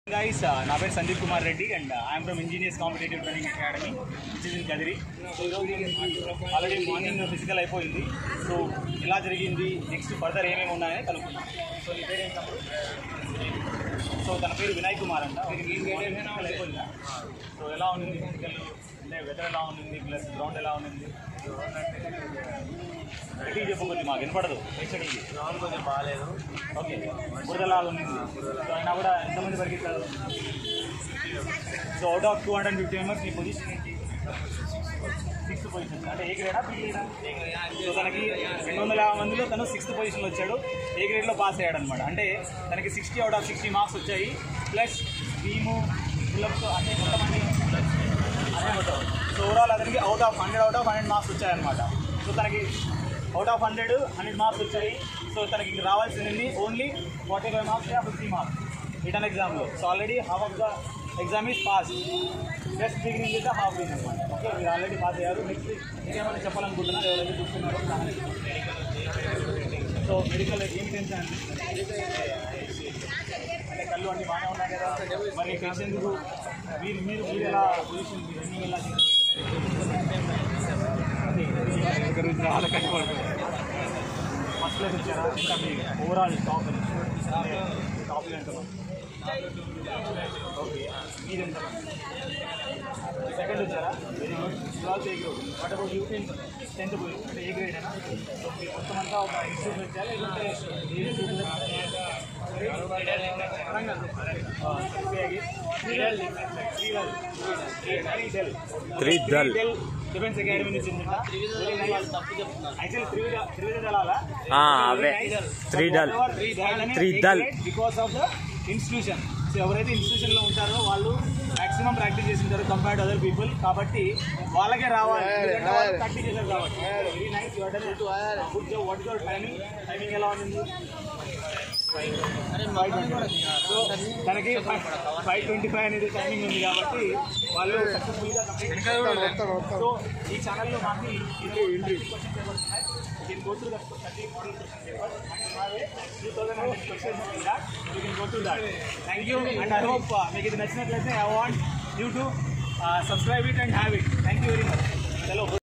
Guys నా పేరు Sandeep Kumar Reddy and I'm from engineers competitive training academy which is in Kadiri so ఈరోజు already morning physical అయిపోయింది so ఎలా జరిగింది నెక్స్ట్ ఫర్దర్ ఏమేమి ఉన్నాయని కనుక్కుందాం సో నీ పేరు ఏంటప్పుడు సో తన పేరు వినయ్ కుమార్ అంట ఫిజికల్ అయిపోయిందా సో ఎలా ఉంది ఫిజికల్ అంటే వెదర్ ఎలా ఉంది ప్లస్ గ్రౌండ్ ఎలా ఉంది గట్టిగా చెప్పు కొద్ది మాకు వినపడదు ప్రేక్షకులకి గ్రౌండ్ కొంచెం బాగాలేదు ఓకే బురదలా ఉంది సో అయినా కూడా ఎంతమంది పరిగెత్తారు so out of two hundred fifty members మీ పొజిషన్ ఏంటి సిక్స్త్ పొజిషన్ అంటే ఏ గ్రేడా బి గ్రేడా సో తనకి రెండు వందల యాభై మందిలో తను సిక్స్త్ పొజిషన్ వచ్చాడు ఏ గ్రేడ్లో పాస్ అయ్యాడు అనమాట అంటే తనకి sixty out of sixty marks వచ్చాయి ప్లస్ బీము ఫిలప్స్ అన్ని మొత్తం అన్ని అదే మొత్తం సో ఓవరాల్ అతనికి out of hundred out of hundred marks వచ్చాయన్నమాట సో తనకి out of hundred hundred marks వచ్చాయి సో తనకి ఇంక రావాల్సింది only forty five marks fifty marks written ఎగ్జామ్లో so already half of the exam is pass just beginning with half begin అనమాట okay మీరు already pass అయ్యారు నెక్స్ట్ ఇంకేమైనా చెప్పాలనుకుంటున్నారు ఎవరైతే చూస్తున్నారో సో మెడికల్ ఏం టెన్షన్ అనిపిస్తుంది అంటే కళ్ళు అన్ని బాగానే ఉన్నాయి కదా మరి టెన్షన్ ఎందుకు మీరు మీరు మీరు ఎలా పొజిషన్ మీరు రన్నింగ్ ఎలా చాలా కష్టపడుతుంది ఫస్ట్ ప్లేస్ వచ్చారా ఇంకా మీ ఓవరాల్ టాప్ టాప్ ఎంత ఓకే మీరు ఎంత సెకండ్ వచ్చారా very good also A group what about you tenth tenth పోయి అంటే ఏ గ్రేడ్ అయినా సో మీరు మొత్తం అంతా ఒక ఇన్స్టిట్యూట్ వచ్చారా లేదంటే ఏ త్రిదల్. డిఫెన్స్ అకాడమీ నుంచి యాక్చువల్లీ త్రివిధ త్రివిధ దళాల ఆ, అవే. త్రిదల్. త్రిదల్. Because of the institution so ఎవరైతే ఇన్స్టిట్యూషన్ లో ఉంటారో వాళ్ళు మాక్సిమం ప్రాక్టీస్ చేసి ఉంటారు కంపేర్డ్ అదర్ పీపుల్ కాబట్టి వాళ్ళకే రావాలి ఎందుకంటే వాళ్ళు ప్రాక్టీస్ చేశారు కాబట్టి very nice good job what your timing timing ఎలా ఉంది సో తనకి ఫైవ్ ట్వంటీ ఫైవ్ అనేది టైమింగ్ ఉంది కాబట్టి వాళ్ళు సక్సెస్ఫుల్గా కంప్లీట్ సో ఈ ఛానల్లో మాకు ఇది ఇంట్రీ దీని go through thirty two thousand hundred questions that you can go through that thank you and I hope మీకు ఇది నచ్చినట్లయితే I want you to subscribe it and have it thank you very much hello